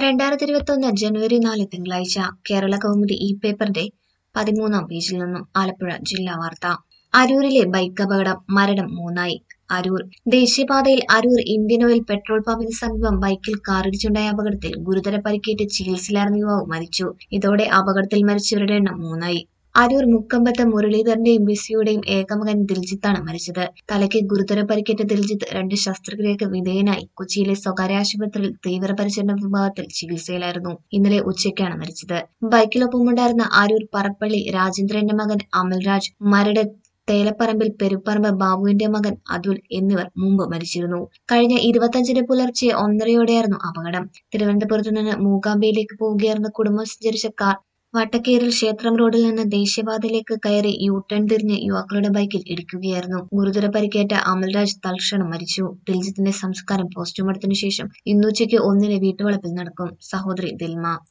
രണ്ടായിരത്തി ഇരുപത്തൊന്ന് ജനുവരി നാല് തിങ്കളാഴ്ച കേരള കൗമുദി ഈ പേപ്പറിന്റെ പതിമൂന്നാം പേജിൽ നിന്നും ആലപ്പുഴ ജില്ലാ വാർത്ത അരൂരിലെ ബൈക്ക് അപകടം മരണം മൂന്നായി അരൂർ ദേശീയപാതയിൽ അരൂർ ഇന്ത്യൻ ഓയിൽ പെട്രോൾ പമ്പിന് സമീപം ബൈക്കിൽ കാറിടിച്ചുണ്ടായ അപകടത്തിൽ ഗുരുതര പരിക്കേറ്റ് ചികിത്സയിലായിരുന്ന യുവാവ് മരിച്ചു ഇതോടെ അപകടത്തിൽ മരിച്ചവരുടെ എണ്ണം മൂന്നായി അരൂർ മുക്കമ്പത്ത് മുരളീധരന്റെയും ബിസിയുടെയും ഏകമകൻ ദിൽജിത്താണ് മരിച്ചത് തലയ്ക്ക് ഗുരുതര പരിക്കേറ്റ ദിൽജിത്ത് രണ്ട് ശസ്ത്രക്രിയക്ക് വിധേയനായി കൊച്ചിയിലെ സ്വകാര്യ ആശുപത്രിയിൽ തീവ്രപരിചരണ വിഭാഗത്തിൽ ചികിത്സയിലായിരുന്നു ഇന്നലെ ഉച്ചയ്ക്കാണ് മരിച്ചത് ബൈക്കിലൊപ്പമുണ്ടായിരുന്ന അരൂർ പറപ്പള്ളി രാജേന്ദ്രന്റെ മകൻ അമൽരാജ് മരട് തേലപ്പറമ്പിൽ പെരുപ്പറമ്പ് ബാബുവിന്റെ മകൻ അതുൽ എന്നിവർ മുമ്പ് മരിച്ചിരുന്നു കഴിഞ്ഞ ഇരുപത്തഞ്ചിന് പുലർച്ചെ ഒന്നരയോടെയായിരുന്നു അപകടം തിരുവനന്തപുരത്ത് നിന്ന് മൂകാംബിയിലേക്ക് പോവുകയായിരുന്ന കുടുംബം സഞ്ചരിച്ച കാർ വട്ടക്കേരിൽ ക്ഷേത്രം റോഡിൽ നിന്ന് ദേശീയപാതയിലേക്ക് കയറി യു ടേൺ തിരിഞ്ഞ് യുവാക്കളുടെ ബൈക്കിൽ ഇടിക്കുകയായിരുന്നു ഗുരുതര പരിക്കേറ്റ അമൽരാജ് തൽക്ഷണം മരിച്ചു ദിൽജിത്തിന്റെ സംസ്കാരം പോസ്റ്റ്മോർട്ടത്തിന് ശേഷം ഇന്നുച്ചയ്ക്ക് ഒന്നിന് വീട്ടുവളപ്പിൽ നടക്കും സഹോദരി ദിൽമ